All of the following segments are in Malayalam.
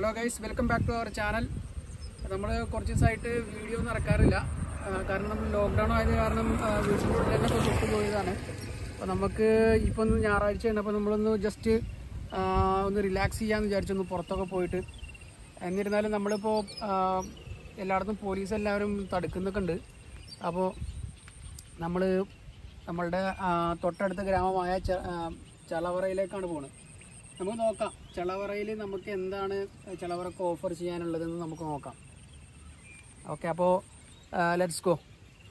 Hello guys welcome back to our channel നമ്മൾ കുറച്ച് ദിവസമായിട്ട് വീഡിയോ ഒന്നും ഇറക്കാറില്ല ആ, കാരണം നമ്മൾ ലോക്ക്ഡൗൺ ആയത് കാരണം ആ, വീട്ടിനുള്ളിൽ തന്നെ ഇപ്പോൾ തൊട്ട് പോയതാണ് അപ്പോൾ നമുക്ക് ഇപ്പം ഒന്ന് ഞായറാഴ്ചയാണ് അപ്പോൾ നമ്മളൊന്ന് ജസ്റ്റ് ഒന്ന് റിലാക്സ് ചെയ്യാമെന്ന് വിചാരിച്ചൊന്ന് പുറത്തൊക്കെ പോയിട്ട് എന്നിരുന്നാലും നമ്മളിപ്പോൾ ആ, എല്ലായിടത്തും പോലീസ് എല്ലാവരും തടുക്കുന്നൊക്കെ ഉണ്ട് അപ്പോൾ നമ്മൾ നമ്മളുടെ ആ, തൊട്ടടുത്ത ഗ്രാമമായ ച- ആ, ചളവറയിലേക്കാണ് പോകുന്നത് നമുക്ക് നോക്കാം ചളവറയിൽ നമുക്ക് എന്താണ് ചളവറക്ക് ഓഫർ ചെയ്യാനുള്ളതെന്ന് നമുക്ക് നോക്കാം ഓക്കെ അപ്പോൾ ലെറ്റ്സ് ഗോ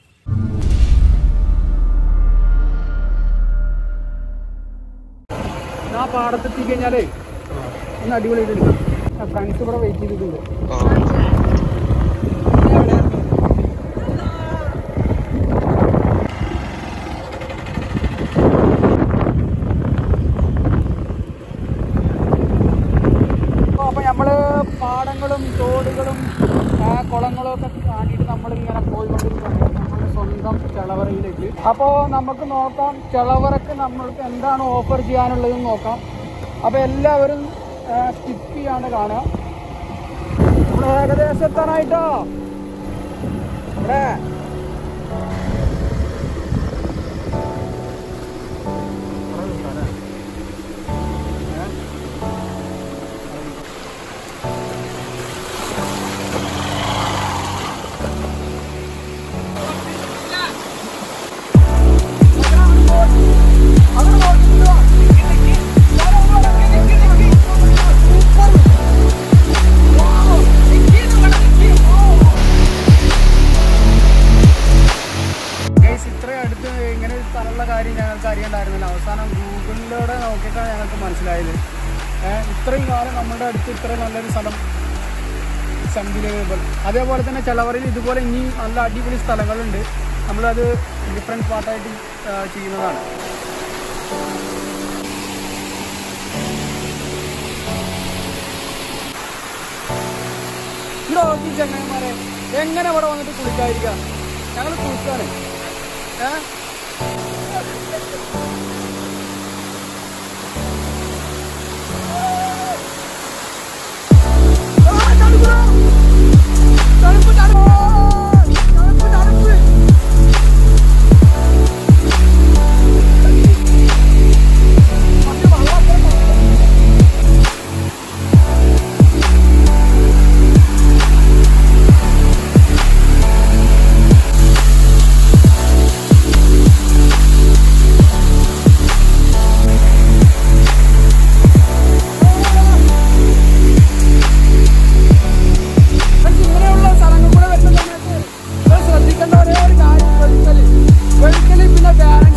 ആ പാടത്തെത്തി കഴിഞ്ഞാലേ ഒന്ന് അടിപൊളിയായിട്ട് എടുക്കാം ഫ്രണ്ട്സ് ഇവിടെ വെയിറ്റ് ചെയ്തിട്ടുണ്ട് അപ്പോൾ നമ്മൾ പാടങ്ങളും തോടുകളും ആ, കുളങ്ങളും ഒക്കെ താണ്ടിയിട്ട് നമ്മളിങ്ങനെ പോയിക്കൊണ്ടിരിക്കുകയാണ് നമ്മുടെ സ്വന്തം ചെളവറയിലേക്ക് അപ്പോൾ നമുക്ക് നോക്കാം ചെളവറക്ക് നമ്മൾക്ക് എന്താണ് ഓഫർ ചെയ്യാനുള്ളതെന്ന് നോക്കാം അപ്പോൾ എല്ലാവരും സ്കിപ്പ് ചെയ്യാണ് കാണുക നമ്മൾ ഏകദേശം എത്താനായിട്ടോ ഇവിടെ ഇവിടെ നിൽക്കാം അല്ലേ? ഏ? ഗൈസ് ഇത്രയും അടുത്ത് ഇങ്ങനെ ഒരു സ്ഥലമുള്ള കാര്യം ഞങ്ങൾക്ക് അറിയണ്ടായിരുന്നില്ല അവസാനം ഗൂഗിളിലൂടെ നോക്കിയിട്ടാണ് ഞങ്ങൾക്ക് മനസ്സിലായത് ഏഹ് ഇത്രയും കാലം നമ്മുടെ അടുത്ത് ഇത്രയും നല്ലൊരു സ്ഥലം സംവിലബിൾ അതേപോലെ തന്നെ ചിലവറിൽ ഇതുപോലെ ഇനി നല്ല അടിപൊളി സ്ഥലങ്ങളുണ്ട് നമ്മളത് ഡിഫറെൻറ്റ് പാർട്ടായിട്ട് ചെയ്യുന്നതാണ് ഇവിടെ നോക്കി ചങ്ങന്മാരെ എങ്ങനെ ഇവിടെ വന്നിട്ട് കുളിക്കാതിരിക്കാം ഞങ്ങൾ കുളിക്കാണ് ഏ ആ, തണുപ്പെടാ. തണുപ്പ്, തണുപ്പ്. തണുപ്പ്, തണുപ്പ്. പക്ഷെ വെള്ളം അത്ര തണുപ്പാ. പക്ഷെ ഇങ്ങനെയുള്ള സ്ഥലങ്ങൾ കൂടെ വരുന്ന സമയത്ത് നിങ്ങൾ ശ്രദ്ധിക്കേണ്ട ഒരേ ഒരു കാര്യം വെളുക്കല് വെളുക്കല് പിന്നെ വേറെ